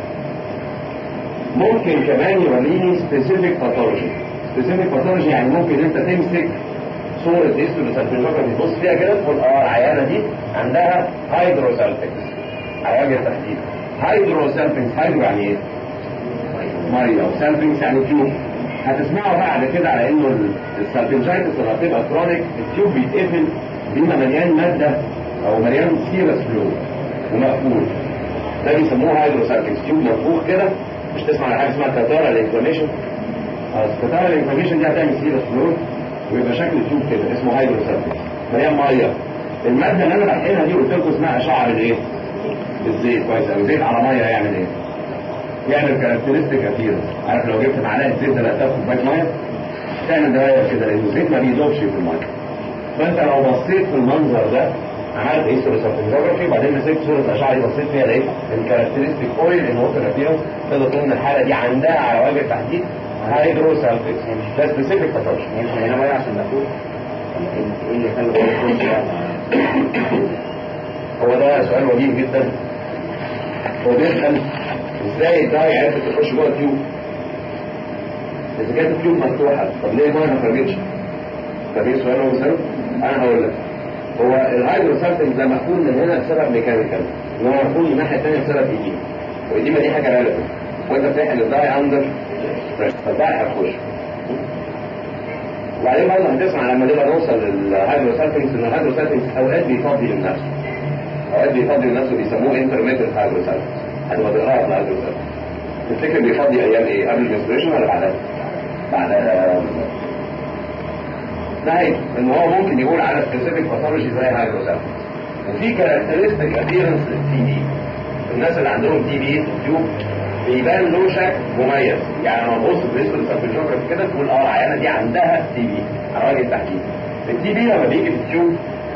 ممكن كمان يوريني سبيسيفيك باثولوجي سبيسيفيك باثولوجي يعني ممكن انت تمسك صورة هيستوسالفينوجرافي تبص فيها كده تقول اه العيانة دي عندها هايدروسالفكس على وجه التحديد هايدروسالفكس هايدرو يعني ايه؟ ميه وسالفنجز يعني تيوب هتسمعوا بعد كده على انه السالفنجايتس لما بتبقى كرونيك التيوب بيتقفل بيبقى مليان ماده او مليان سيرس فلو ومقفول ده بيسموه هايدروسالفنجز تيوب منفوخ كده مش تسمع على حاجه اسمها كاتارال انفلاميشن الكاتارال انفلاميشن دي هتعمل سيرس فلو ويبقى شكل التيوب كده اسمه هايدروسالفنجز مليان ميه الماده اللي انا بحقنها دي قلت لكم اسمها اشعه بالايه؟ بالزيت كويس قوي زيت على ميه يعمل ايه؟ يعمل كاركترستيك كتير عارف لو جبت معلقه زيت دلقتها في كوبايه ميه تعمل دواير كده لان الزيت ما بيدوبش في الميه فانت لو بصيت في المنظر ده عملت ايه سيروسابتوجرافي وبعدين مسكت صوره اشعه دي بصيت فيها لقيت الكاركترستيك اويل ان ووتر ابيرنس تقدر تقول ان الحاله دي عندها على وجه التحديد هايدروسالفكس ده سبيسيفيك باثولوجي يعني هنا ميه عشان ناكل ايه اللي خلى هو ده سؤال وجيه جدا هو بيسال ازاي الداي عرفت تخش جوه التيوب اذا كانت التيوب مفتوحه طب ليه الميه ما خرجتش طب ايه السؤال هو بيساله انا هقول لك هو الهايدروسالفنج ده مقفول من هنا بسبب ميكانيكال ان هو مقفول من الناحيه الثانيه بسبب ايديما وايديما دي حاجه ريليتيف وانت بتحقن الداي اندر فالداي هتخش وبعدين برضه هتسمع لما نبقى نوصل للهايدروسالفنجز ان الهايدروسالفنجز اوقات بيفضي من نفسه اوقات بيفضي من نفسه بيسموه انترميتنت هايدروسالفنجز هتبقى تقراها في الهايدروسالفنجز تفتكر بيفضي ايام ايه قبل المنستريشن ولا بعدها؟ بعدها نهاية ان هو ممكن يقول على سبيسيفيك باثولوجي زي هايدروسالفنجز وفي كاركترستيك ابيرنس للتي بي الناس اللي عندهم تي بي في التيوب بيبان له شكل مميز يعني لما تبص في الاسم السبجوجرافي كده تقول اه العيانه دي عندها تي بي على وجه التحديد التي بي لما بيجي في التيوب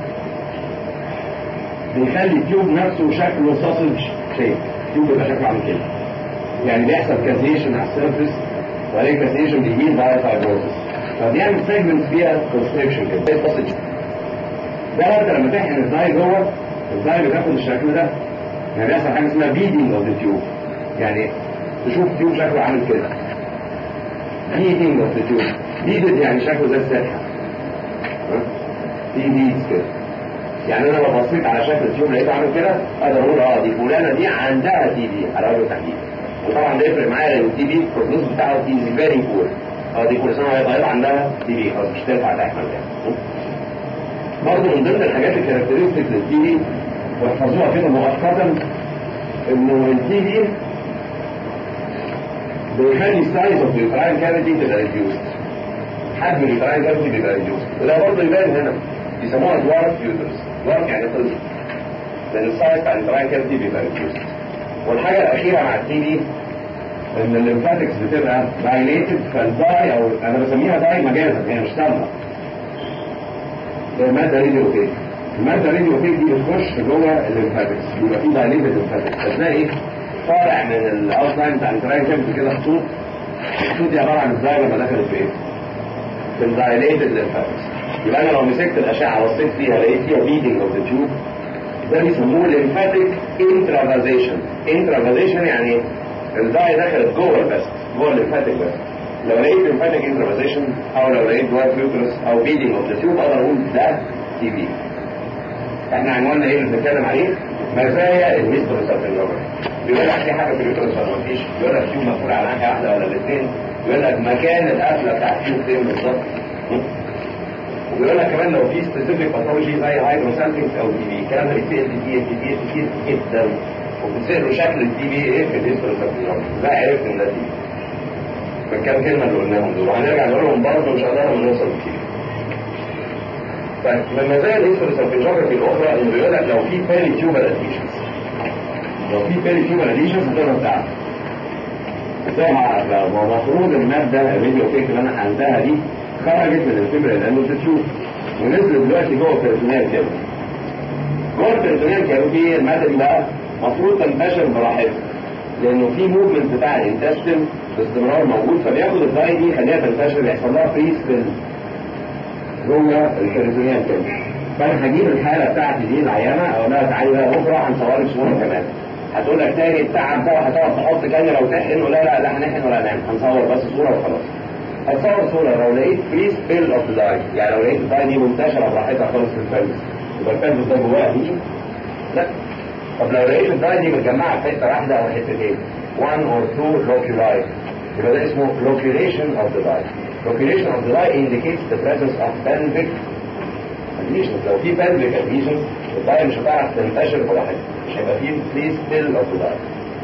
بيخلي التيوب نفسه شكله ساسج شيب التيوب بيبقى شكله عامل كده يعني بيحصل كازيشن على السيرفيس وبعدين كازيشن بيجيب باي فايبروسس فبيعمل سيجمنتس فيها كونستريكشن كده زي ساسج ده انت لما تحقن الداي جوه الداي بتاخد الشكل ده يعني بيحصل حاجه اسمها بيدنج اوف ذا تيوب يعني تشوف تيوب شكله عامل كده بيدنج اوف ذا تيوب بيدد يعني شكله زي السلحه في بيدز كده يعني انا لو بصيت على شكل التيوب لقيته عامل كده اقدر اقول اه دي فلانه دي عندها تي بي على وجه التحديد وطبعا ده يفرق معايا لان التي بي البروجنوز بتاعه از فيري بور اه دي كل سنه وهي طالعه عندها تي بي خلاص مش تنفع تحمل ده برضه من ضمن الحاجات الكاركترستيك للتي بي واحفظوها كده مؤقتا انه التي بي بيخلي السايز اوف اليوتراين كافيتي تبقى ريديوست حجم اليوتراين كافيتي بيبقى ريديوست وده برضه يبان هنا بيسموها دوارف يوترس دوارف يعني طفل لان السايز بتاع اليوتراين كافيتي بيبقى ريديوست والحاجه الاخيره مع التي بي ان الليمفاتكس بتبقى دايليتد فالداي او انا بسميها داي مجازا هي مش سامه الماده راديو اوكي الماده راديو اوكي دي بتخش جوه الليمفاتكس بيبقى في دايليتد ليمفاتكس فتلاقي طالع من الاوتلاين بتاع التراين كابت كده خطوط الخطوط دي عباره عن ازاي لما دخلت في ايه؟ في الدايليتد ليمفاتكس يبقى انا لو مسكت الاشعه بصيت فيها لقيت فيها بيدنج اوف ذا تيوب ده بيسموه ليمفاتيك انترافازيشن انترافازيشن يعني الداي دخلت جوه البس جوه الليمفاتيك بس لو لقيت ليمفاتيك انترافازيشن او لو لقيت دوايت فيوترس او بيدنج اوف ذا تيوب اقدر اقول ده تي بي احنا عنواننا ايه اللي بنتكلم عليه؟ مزايا الهيستوسابيلوجرافي بيقول لك في حاجه في اليوترس ولا مفيش بيقول لك تيوب مقفول على ناحيه واحده ولا الاثنين بيقول لك مكان القفله بتاع التيوب فين بالظبط وبيقول لك كمان لو في سبيسيفيك باثولوجي زي هايدروسالفنجز او دي بي الكلام ده بيتسال كتير كتير كتير جدا وبتساله شكل الدي بي ايه في الهيستوسابيلوجرافي ازاي عرفت ان ده دي بي فالكام كلمه اللي قلناهم دول وهنرجع نقولهم برضه ان شاء الله لما نوصل كتير طيب من مزايا الهيستوسابيلوجرافي الاخرى انه بيقول لك لو في بيري تيوبال اديشنز لو في بيري تيوبال اديشنز هتقدر تعرف زي ما المفروض الماده الفيديو كيك اللي انا حلتها دي خرجت من الفبر لانه تشوف ونزلت دلوقتي جوه البريتونيال كده جوه البريتونيال كده في الماده دي بقى المفروض تنتشر براحتها لانه في موفمنت بتاع الانتستين باستمرار موجود فبياخد الداي دي يخليها تنتشر يحصل لها فريز في جوه البريتونيال كده فانا هجيب الحاله بتاعتي دي العيانه اقول لها تعالي بقى بكره هنصور لك صوره كمان هتقول لك تاني التعب ده وهتقعد تحط كاميرا وتحقن ولا لا لا هنحقن ولا نعمل هنصور بس صوره وخلاص هتصور صوره لو لقيت فري سبيل اوف لايف يعني لو لقيت الداي دي منتشره براحتها خالص في الفلس يبقى الفلس ده جواه هيجي لا طب لو لقيت الداي دي متجمعه في حته واحده او حتتين 1 or 2 loculi يبقى ده اسمه loculation of the dye loculation of the dye indicates the presence of pelvic adhesions لو في pelvic adhesions الداي مش هتعرف تنتشر براحتها مش هيبقى فيه free spill of the dye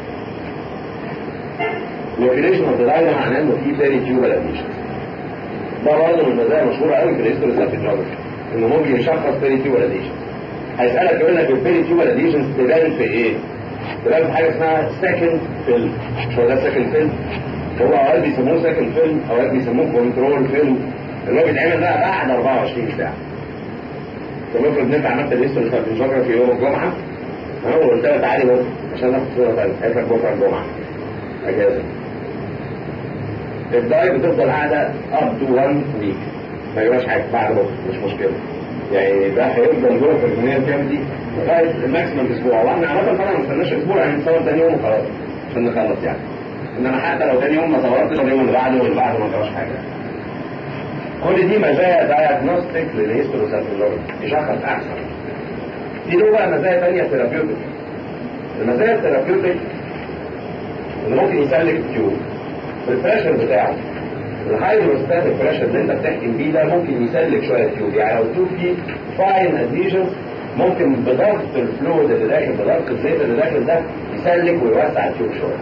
loculation of the dye ده معناه انه في peritubal adhesions ده برضه من المزايا المشهوره قوي في الهيستوريسابيجرافي انه ممكن يشخص peritubal adhesions هيسألك يقول لك البيريتيوبال اديشنز تبان في ايه؟ تبان في حاجه اسمها سكند فيلم مش هو ده سكند فيلم؟ هو اوقات بيسموه سكند فيلم اوقات بيسموه كنترول فيلم اللي هو بيتعمل بقى بعد 24 ساعه طب افرض ان انت عملت الهيستوري بتاعت الجغرافي في يوم الجمعه انا قلت لها تعالي بكره عشان ناخد صوره ثانيه قالت لك بكره الجمعه اجازه الداي بتفضل قاعده اب تو 1 ويك ما يبقاش حاجه بعد بكره مش مشكله يعني ده هيفضل جوه في الجنيه الكام دي لغايه الماكسيمم اسبوع واحنا عاده طبعا ما نستناش اسبوع يعني نصور تاني يوم وخلاص عشان نخلص يعني انما حتى لو تاني يوم ما صورتش اليوم اللي بعده واللي بعده ما جراش حاجه كل دي مزايا دايجنوستيك للهيستوروساتولوجي يشخص احسن دي له بقى مزايا ثانيه ثيرابيوتيك المزايا الثيرابيوتيك اللي ممكن يسلك التيوب البريشر بتاعه الهايدروستاتيك بريشر اللي انت بتحكم بيه ده ممكن يسلك شويه التيوب يعني لو التيوب فيه فاين اديشنز ممكن بضغط الفلويد اللي داخل بضغط الزيت اللي داخل ده يسلك ويوسع التيوب شويه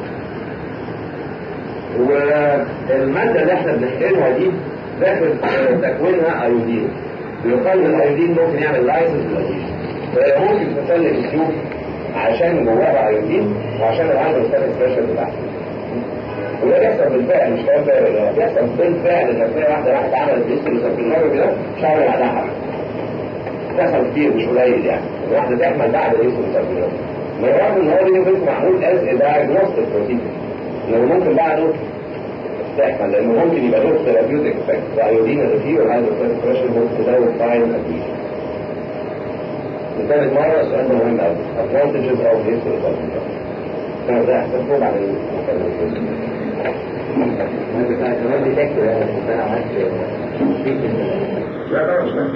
والماده اللي احنا بنحقنها دي داخل تكوينها ايودين بيقال ان الايودين ممكن يعمل لايسنس للاديشن فممكن تسلك التيوب عشان جواها ايودين وعشان الهايدروستاتيك بريشر بتاعها وده بيحصل بالفعل مش كلام فارغ ده بيحصل بالفعل ان تلاقي واحده راحت عملت هيستوري في النار كده شهر بعدها بتحصل كتير مش قليل يعني واحده تحمل بعد الهيستوري في النار ما يعرف ان هو بيني وبينكم معمول از دايجنوستيك بروسيجر انه ممكن بعده تحمل لانه ممكن يبقى له ثيرابيوتيك افكت الايودين اللي فيه والهايدروستاتيك بريشر ممكن تزود فاين اديشن ثالث مرة السؤال ده مهم قوي advantages of history كان ده احساسه بعد المكالمة انت بتاع كمان ديتكتور يعني كنت انا عملت لا لا مش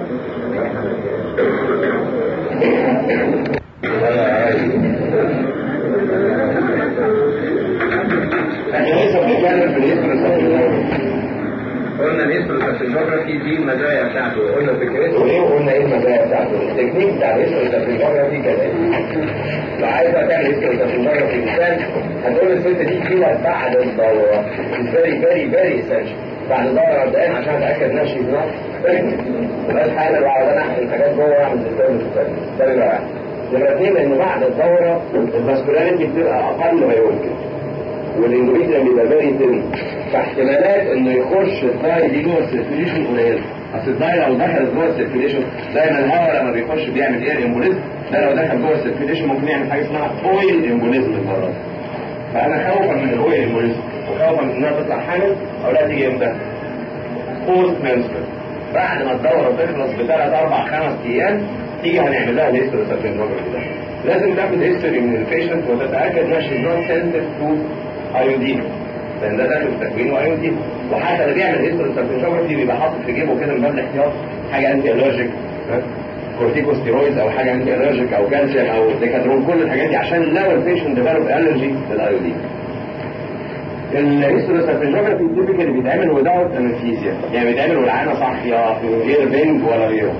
احنا لسه بنتكلم في الهيستوري قلنا الهيستوري دي المزايا بتاعته قلنا فكرته ايه وقلنا ايه المزايا بتاعته التكنيك بتاع الهيستوري كذا لو عايز تعمل هيستوري في مثال هتقول الست دي فيها بعد الدورة فيري فيري فيري اسينشال بعد الدورة مبدئيا عشان اتاكد انها شيء نوت مبقاش حاجه لو عاوز انا احسن حاجات جوه واعمل سيستم ده بيبقى واحد نمرة اثنين لانه بعد الدورة الفاسكولاريتي بتبقى اقل ما يمكن والاندوميتريم بيبقى فيري تن فاحتمالات انه يخش الداي دي جوه السيركيليشن قليله اصل الداي لو دخل جوه السيركيليشن دايما الهواء لما بيخش بيعمل ايه امبوليزم ده لو دخل جوه السيركيليشن ممكن يعمل حاجه اسمها اويل امبوليزم المره دي فانا خوفا من الاويل امبوليزم وخوفا من انها تطلع حامل او لا تيجي امتى؟ بوست منستر بعد ما الدوره تخلص بثلاث اربع خمس ايام تيجي هنعمل لها الهيستوري سيركيليشن ده لازم تاخد هيستوري من البيشنت وتتاكد انها شيز نوت سنسيتيف تو ايودين لان ده داخل في تكوين ايودين وحتى اللي بيعمل هيستوري سيركيليشن بيبقى حاطط في جيبه كده من باب الاحتياط حاجه انتي الرجيك كورتيكوستيرويدز او حاجه انتي الرجيك او كالسيوم او ديكادرون كل الحاجات دي عشان لو البيشنت ديفلوب الرجي للايودين الهيستوري سيركيليشن تيبيكالي بيتعمل وداوت انستيزيا يعني بيتعمل والعينه صاحيه من غير بنج ولا غيره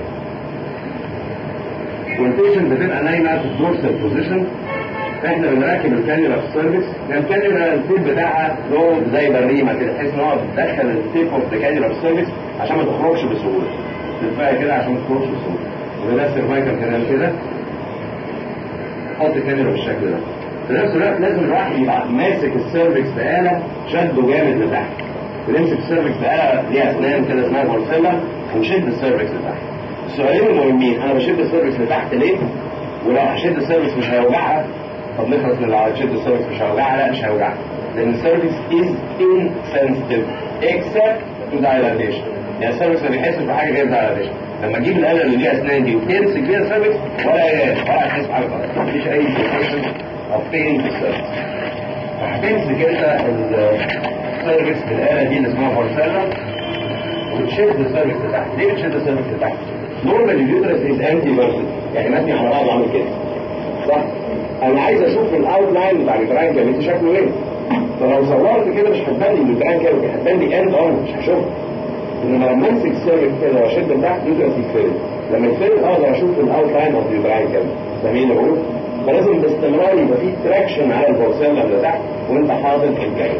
والبيشنت بتبقى نايمه في الدورسال بوزيشن احنا بنركب الكانيولا في السيرفكس الكانيولا التيب بتاعها له زي بريمه كده تحس ان هو بتدخل التيب اوف الكانيولا في السيرفكس عشان ما تخرجش بسهوله تلفها كده عشان ما تخرجش بسهوله وده السيرفايكال كانال كده حط الكانيولا بالشكل ده في نفس الوقت لازم الواحد يبقى ماسك السيرفكس بآلة شده جامد لتحت بنمسك السيرفكس بآلة ليها اسنان كده اسمها بورسيلا ونشد السيرفكس لتحت السؤالين المهمين انا بشد السيرفكس لتحت ليه؟ ولو هشد السيرفكس مش هيوجعها طب نخلص من لو هتشد السيرفكس مش هيوجعها لا مش هيوجعها لان السيرفكس is insensitive except to dilatation يعني السيرفكس ما بيحسش بحاجه غير dilatation لما تجيب الاله اللي ليها اسنان دي وتمسك فيها السيرفكس ولا ولا هتحس بحاجه خالص مفيش اي sensation of pain في السيرفكس هتمسك انت السيرفكس بالاله دي اللي اسمها بورسيلا وتشد السيرفكس لتحت ليه بتشد السيرفكس لتحت؟ نورمال اليوترس از انتي فيرسل يعني مبني على بعض عامل كده صح؟ انا عايز اشوف الاوت لاين بتاع الجراين كافيتي شكله ايه فلو صورت كده مش هتبان لي الجراين كافيتي هتبان لي اند اون مش هشوفها انما لما امسك السيرفكس كده واشد لتحت اليوترس يتفرد لما يتفرد اقدر اشوف الاوت لاين اوف الجراين كافيتي فاهمين اللي بقوله؟ فلازم باستمرار يبقى في تراكشن على البورسيلا اللي تحت وانت حاطط الجاي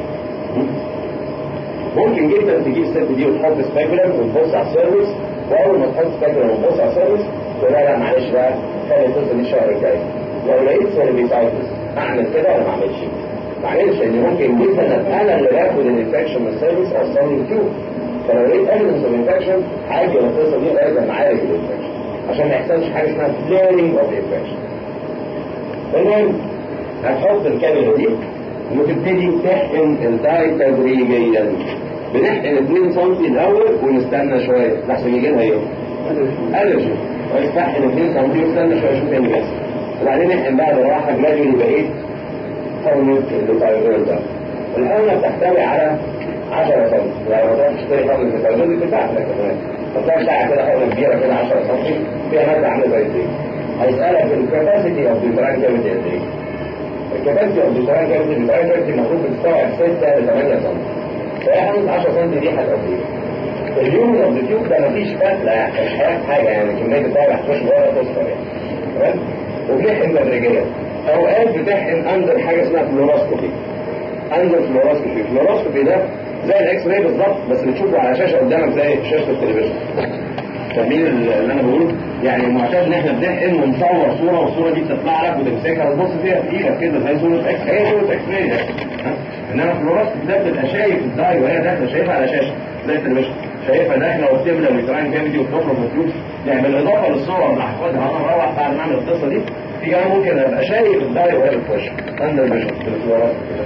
ممكن جدا تجيب الست دي وتحط سباكولم وتبص على السيرفيس واول ما تحط سباكولم وتبص على السيرفيس تقول لا لا معلش بقى خلي القصه دي الشهر الجاي لو لقيت سيرفيسايتس اعمل كده ولا ما اعملش معلش لان ممكن جدا انا اللي باخد الانفكشن من السيرفيس اوصل لي تيوب فلو لقيت ايفيدنس اوف انفكشن عادي القصه دي لازم اعالج الانفكشن عشان ما يحصلش حاجه اسمها فليرنج اوف انفكشن المهم هتحط الكاميرا دي وتبتدي تحقن الداي تدريجيا بنحقن 2 سم الاول ونستنى شويه لحسن يجي لها ايه؟ الرجي ونستحقن 2 سم ونستنى شويه شوف ايه اللي بيحصل وبعدين نحقن بقى بالراحه جراديولي بقيت حقنه الدايتايزول ده الحقنه بتحتوي على 10 سم يعني لو تروح تشتري حقنه الدايتايزول دي بتاعتك كمان فتلاقي بتاعها كده حقنه كبيره كده 10 سم فيها ماده عامله زي الزيت هيسالك الكاباسيتي اوف الدايتايزول كافيتي قد ايه؟ الكباسيتي اوف الديزاين كاباسيتي الديزاين كاباسيتي المفروض بتستوعب 6 ل 8 سم فهي حاطط 10 سم دي هتبقى ايه؟ اليوم اوف ذا تيوب ده مفيش فتله يعني مش هياخد حاجه يعني كميه الدواء ما هتخش جوه تصفر يعني تمام؟ وبنحقن تدريجيا اوقات بتحقن اندر حاجه اسمها فلوروسكوبي اندر فلوروسكوبي الفلوروسكوبي ده زي الاكس راي بالظبط بس بتشوفه على شاشه قدامك زي شاشه التلفزيون فاهمين اللي انا بقوله يعني المعتاد ان احنا بنحقن ونصور صوره والصوره دي بتطلع لك وتمسكها وتبص فيها في ايدك كده زي صوره اكس هي صوره اكس راي انما الفلوروسكوب ده بتبقى شايف الداي وهي داخله شايفها على شاشه زي التلفزيون شايفها داخله وبتملى ويتراين كافيتي وبتخرج وتشوف يعني بالاضافه للصور اللي هاخدها انا مروح بعد ما اعمل القصه دي في كمان ممكن ابقى شايف الداي وهي بتخش اندر فيجن في الفلوروسكوب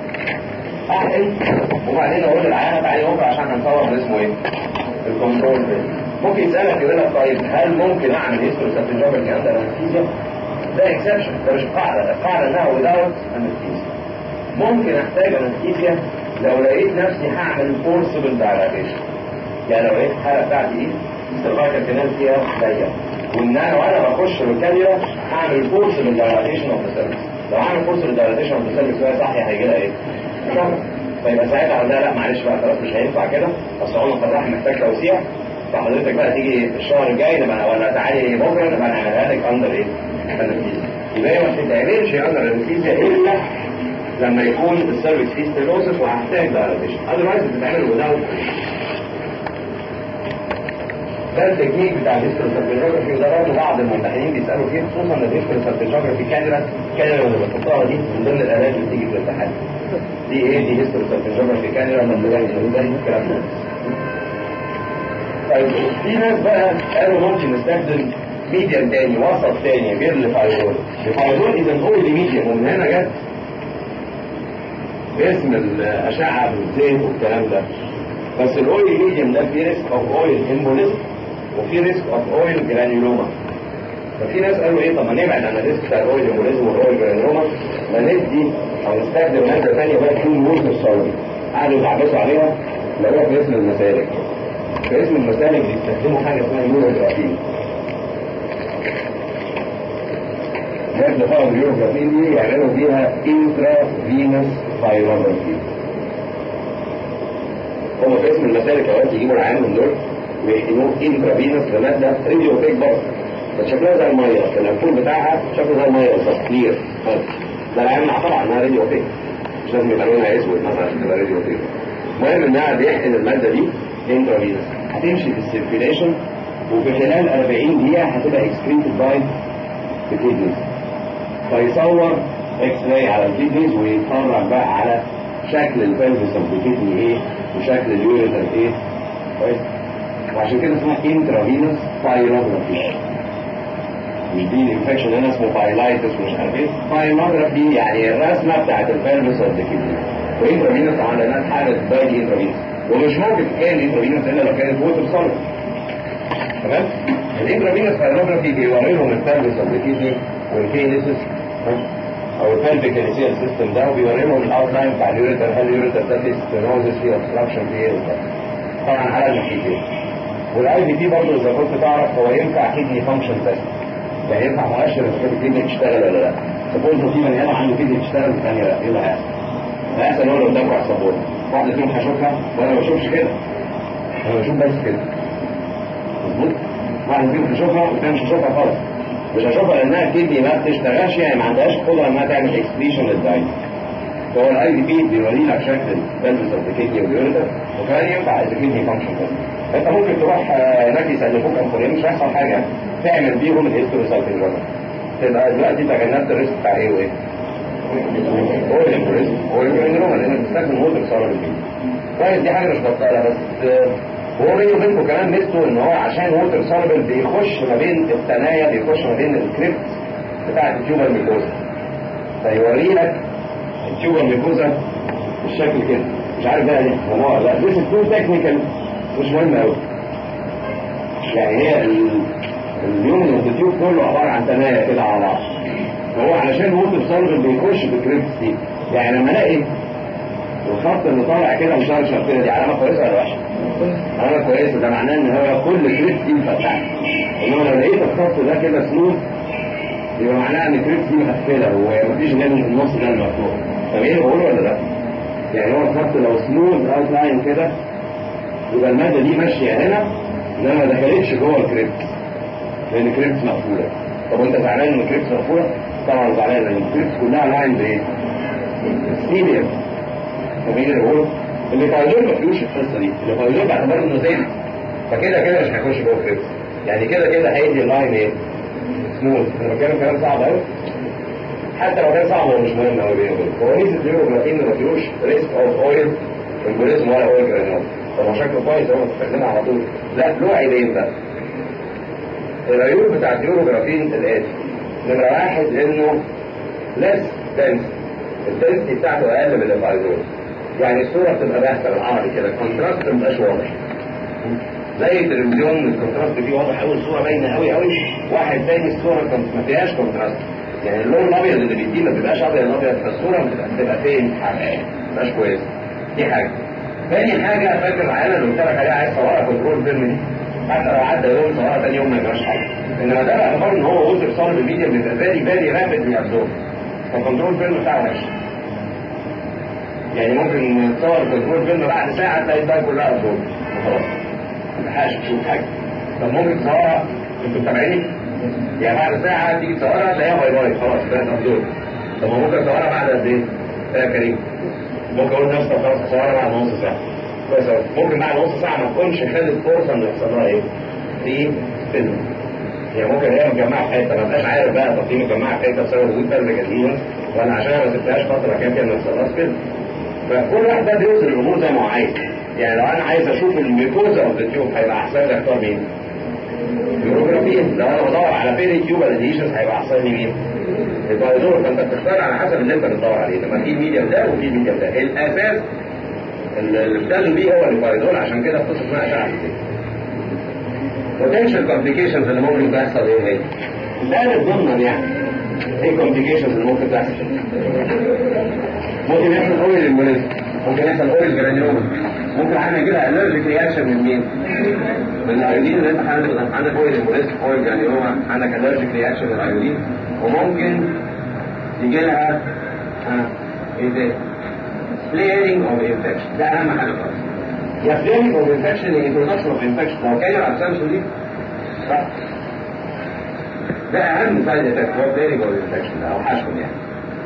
احقن وبعدين اقول للعيانه تعالي بكره عشان هنصور اسمه ايه؟ الكنترول ممكن يسألك يقول لك طيب هل ممكن اعمل هيستوري سبتنجوبرتي عند انستيزيا؟ ده اكسبشن ده مش قاعدة القاعدة انها without انستيزيا ممكن احتاج انستيزيا لو لقيت نفسي هعمل فورسبل دايلاتيشن يعني لو لقيت الحالة بتاعتي دي السيرفايكال كانال فيها ضيق وان انا وانا بخش بالكاميرا هعمل فورسبل دايلاتيشن اوف ذا سيرفيس لو هعمل فورسبل دايلاتيشن اوف ذا سيرفيس وهي صاحيه هيجي لها ايه؟ فيبقى ساعتها اقول لها لا معلش بقى خلاص مش هينفع كده اصل عمر الفراح محتاج توسيع فحضرتك بقى تيجي الشهر الجاي نبقى ولا تعالي بكره نبقى نعملها لك اندر ايه؟ انستيزيا يبقى هي ما بتتعملش اندر انستيزيا الا لما يكون السيرفيس فيه ستيروسس وهحتاج دايلاتيشن اذروايز بتتعمل وداوت ده التكنيك بتاع الهيستوري سيرفيجوجرافي وده برضه بعض الممتحنين بيسالوا فيه خصوصا ان الهيستوري سيرفيجوجرافي كاميرا كاميرا اللي بتحطها دي من ضمن الالات اللي بتيجي في الامتحان دي ايه دي هيستوري سيرفيجوجرافي كاميرا من ضمن ازاي الكلام ده طيب في ناس بقى قالوا ممكن نستخدم ميديم تاني وسط تاني غير الفايرول الفايرول اذا هو اللي ميديم ومن هنا جت اسم الاشعه بالزيت والكلام ده بس الاويل ميديم ده فيه ريسك اوف اويل امبوليزم وفي ريسك اوف اويل جرانيولوما ففي ناس قالوا ايه طب ما نبعد عن الريسك بتاع الاويل امبوليزم والاويل جرانيولوما ما ندي او نستخدم ماده ثانيه بقى تكون موز الصلب قعدوا يتعبسوا عليها لقوها في اسم المسالك في اسم المسالك بيستخدموا حاجه اسمها يوروجرافين ماده فيها اليوروجرافين دي يعملوا بيها انترا فينوس فايروجرافي هم في اسم المسالك اوقات يجيبوا العيان من دول ويحقنوه انترافينوس بماده راديو فيك برضه بس شكلها زي الميه الامبول بتاعها شكله زي الميه بالظبط كلير ده العيان طبعا انها راديو فيك مش لازم يبقى لونها اسود مثلا عشان تبقى راديو فيك المهم انها بيحقن الماده دي انترافينوس هتمشي في السيركيليشن وفي خلال 40 دقيقه هتبقى اكسكريتد باي الكدني فيصور اكس راي على الكيدنيز ويتفرج بقى على شكل البلفس اوف الكيدني ايه وشكل اليوريتر ايه كويس وعشان كده اسمها انترافينوس بايلوجرافي مش دي الانفكشن هنا اسمه بايلايتس ومش عارف ايه بايلوجرافي يعني الرسمه بتاعت البلفس اوف الكيدني وانترافينوس طبعا لانها حاله بايدي انترافينوس ومش ممكن تتكلم انترافينوس الا لو كانت ووتر سوليد تمام الانترافينوس بايلوجرافي بيوري لهم البلفس اوف الكيدني والكينيسيس او البلفيك انيسيال سيستم ده وبيوري لهم الاوتلاين بتاع اليوريتر هل اليوريتر ده فيه ستينوزس فيه اوبستراكشن فيه ايه طبعا على الناحيتين والاي بي تي برضه اذا كنت تعرف هو ينفع كيدني فانكشن بس يعني ينفع مؤشر اذا كانت الكيدني بتشتغل ولا لا سبوز في بني ادم عنده كيدني بتشتغل والثانيه لا ايه اللي هيحصل؟ هيحصل هو اللي قدامكم على السبورت واحده فيهم هشوفها وانا ما بشوفش كده انا بشوف بس كده مظبوط واحده فيهم هشوفها والثانيه مش هشوفها خالص مش هشوفها لانها الكيدني ما بتشتغلش يعني ما عندهاش قدره انها تعمل اكسبريشن للدايت فهو الاي دي بي بيوري لك شكل البلفس اوف الكيدني واليوريتر وكمان ينفع الكيدني فانكشن بس انت ممكن تروح هناك يسلفوك انفولين مش هيحصل حاجه تعمل بيهم الهيستوريسايتنج جزر تبقى دلوقتي تجنبت الريسك بتاع ايه وايه؟ اويل ريسك اويل جرانيوما لانك بتستخدم ووتر صار بالبيت كويس دي حاجه مش بطاله بس هو بيني وبينكم كمان ميزته ان هو عشان ووتر سولبل بيخش ما بين الثنايا بيخش ما بين الكريبت بتاعت التيوبر ميكوزا فيوري لك التيوبر ميكوزا بالشكل كده مش عارف بقى ليه هو لا ذيس تو تكنيكال مش مهم قوي يعني هي اليوم التيوب كله عباره عن ثنايا كده على بعض فهو علشان ووتر سولبل بيخش في الكريبت دي يعني لما الاقي الخط اللي طالع كده مشرشر كده دي علامه كويسه ولا وحشه؟ علامه كويسه ده معناه ان هو كل كريبس دي مفتحه انما لو لقيت الخط ده كده سموث يبقى معناها ان الكريبس دي مقفله ومفيش غير النص ده المفتوح فاهمين بقول ولا لا؟ يعني هو الخط لو سموث اوت لاين كده يبقى الماده دي ماشيه هنا انما ما دخلتش جوه الكريبس لان الكريبس مقفوله طب وانت زعلان ان الكريبس مقفوله؟ طبعا زعلان لان الكريبس كلها لاين بايه؟ ستيريوم فاهمين اللي بقوله؟ اللي فايلور ما فيهوش القصه دي اللي فايلور باعتبار انه زي فكده كده مش هيخش جوه كريبس يعني كده كده هيدي اللاين ايه؟ سموث انا بتكلم كلام صعب قوي حتى لو كان صعب هو مش مهم قوي بيني وبينك هو ميزه اليوروجرافين ما فيهوش ريسك اوف اويل امبوليزم ولا اويل جرانيول طب هو شكله كويس هو بتستخدمه على طول لا له عيبين بقى العيوب بتاعت اليوروجرافين الاتي نمره واحد انه ليس دنس الدنسيتي بتاعته اقل من الفايزول يعني الصوره بتبقى باهته بالعربي كده الكونتراست ما بيبقاش واضح زي التلفزيون الكونتراست فيه واضح قوي الصوره باينه قوي قوي واحد تاني الصوره ما فيهاش كونتراست يعني اللون الابيض اللي بيديه ما بيبقاش ابيض ابيض فالصوره بتبقى فين حاجه مش كويس دي حاجه تاني حاجه فاكر العيله اللي قلت لك عليها عايز صورها كنترول فيلم دي حتى لو عدى يوم صورها تاني يوم ما يجراش حاجه انما ده باعتبار ان هو ووتر صار الميديا بيبقى فيري فيري رابيدلي ابزورب فالكنترول فيلم بتاعه وحش يعني ممكن تصور كنترول فيلم بعد ساعه تلاقي الباقي كلها ابزورب وخلاص ما تلحقش تشوف حاجه طب ممكن تصورها انتوا متابعيني؟ يعني بعد ساعه تيجي تصورها تلاقيها باي باي خلاص بقت ابزورب طب ما ممكن تصورها بعد قد ايه؟ يا كريم ممكن اقول نفسي طب خلاص تصورها بعد نص ساعه كويس قوي ممكن بعد نص ساعه ما تكونش خدت فرصه ان يحصل لها ايه؟ في فيلم يعني ممكن هي مجمعه في حته ما بقاش عارف بقى طب دي مجمعه في حته بسبب وجود فيلم جديد ولا عشان ما سبتهاش فتره كافيه ان يحصل لها فيلم فكل واحد ده بيوصل الامور زي ما هو عايز يعني لو انا عايز اشوف الميكوزا اوف ذا تيوب هيبقى احسن لي اختار مين؟ اليوروجرافين لو انا بدور على فين تيوب اديشنز هيبقى احسن لي مين؟ الفايزول فانت بتختار على حسب اللي انت بتدور عليه لما في ميديم ده وفي ميديم ده الاساس اللي بتشتغل بيه هو الفايزول عشان كده بتصل اسمها اشعه potential complications اللي ممكن تحصل ايه هي؟ ده ضمنا يعني ايه complications اللي ممكن تحصل؟ ممكن يحصل اويل امبوليزم ممكن يحصل اويل جرانيوما ممكن حاجه يجيلها الرجيك رياكشن من مين؟ من الايودين اللي انت عندك عندك اويل امبوليزم اويل جرانيوما عندك الرجيك رياكشن للايودين وممكن يجي لها ها ايه ده؟ flaring of infection ده اهم حاجه خالص يا flaring of infection يا introduction of infection لو كان على السامسون دي صح ده اهم سايد افكت هو flaring of infection ده او حشو يعني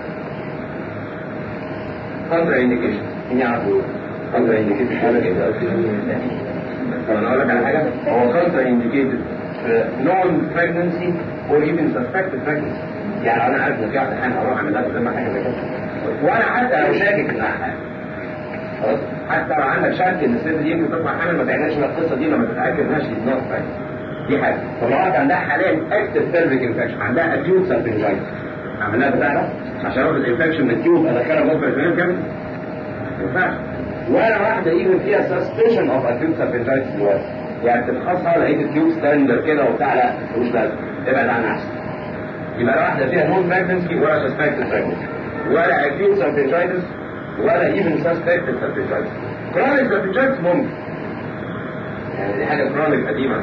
كونترا انديكيشن مين يعرف يقول كونترا انديكيشن حاجه كده طب انا اقول لك على حاجه هو كونترا انديكيتد في نون pregnancy or even suspected pregnancy يعني انا عارف ان في واحده حامل اروح اعمل لها تسمع حاجه زي كده وانا حتى لو شاكك انها حامل خلاص حتى لو عندك شك ان الست دي يمكن تطلع حامل ما تعملش القصه دي لما تتاكد انها شيء نوت دي حاجه طب لو واحده عندها حاليا اكتف بيرفيك انفكشن عندها اكيوت سالفنجايتس اعمل لها بتاع ده عشان اخد الانفكشن من التيوب ادخلها جوه الفيرجن كامل ما ينفعش ولا واحده ايفن فيها سسبشن اوف اكيوت سالفنجايتس دلوقتي يعني تفحصها لقيت التيوب ستاندر كده وبتاع لا مش لازم ابعد عنها احسن يبقى لا واحده فيها نون بريجنسي ولا سسبكتد بريجنسي ولا اكيوت سالفنجايتس ولا ايفن سسبكتد سالفنجايتس كرونيك سالفنجايتس ممكن يعني دي حاجه كرونيك قديمه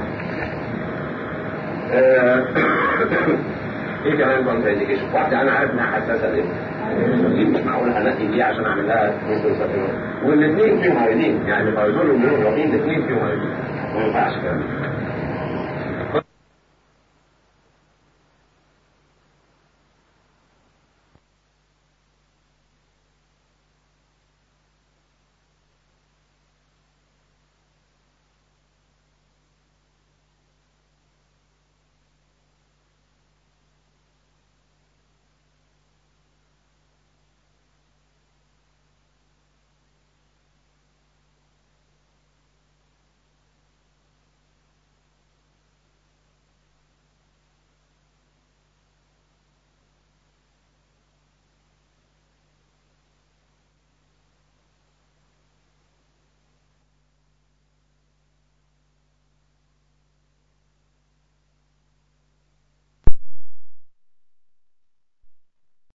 آه، ايه كمان كونتر انديكيشن واحده انا عارف انها حساسه ليه دي مش معقول هنقي دي عشان اعمل لها والاثنين فيهم عايزين يعني الفايزول والميرون الاثنين فيهم عايزين ما ينفعش كده